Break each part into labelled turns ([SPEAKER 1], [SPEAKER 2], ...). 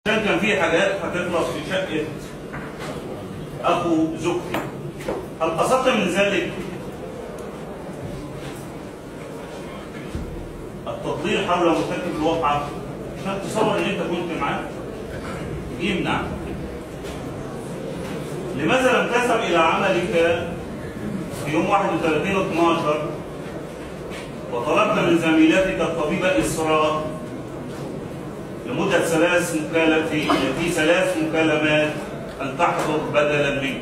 [SPEAKER 1] عشان كان في حاجات هتخلص في شقة أخو زوجتي هل قصدت من ذلك التضليل حول مرتكب الواقعة عشان تصور إن أنت كنت معاه يمنع لماذا لم تذهب إلى عملك في يوم 31 12 وطلبت من زميلتك الطبيبة إسراء لمدة ثلاث مكالمات في في ثلاث مكالمات أن تحضر بدلا منك.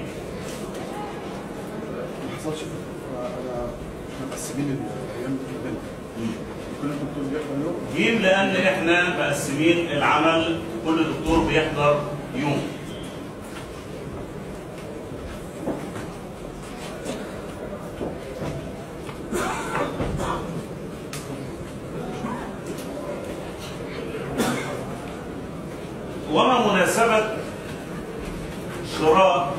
[SPEAKER 2] ما حصلش انا احنا مقسمين الايام كلنا كل دكتور بيحضر يوم
[SPEAKER 1] جيم لأن إحنا مقسمين العمل كل دكتور بيحضر يوم. وما مناسبة شراء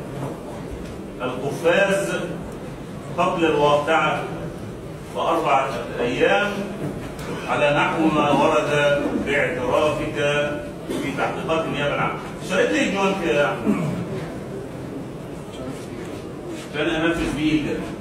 [SPEAKER 1] القفاز قبل الواقعة بأربعة أيام على نحو ما ورد باعترافك في تحقيقات النيابة العامة. اشتريت ليه الجوان كده يا أحمد؟ عشان أنفذ بيه كده.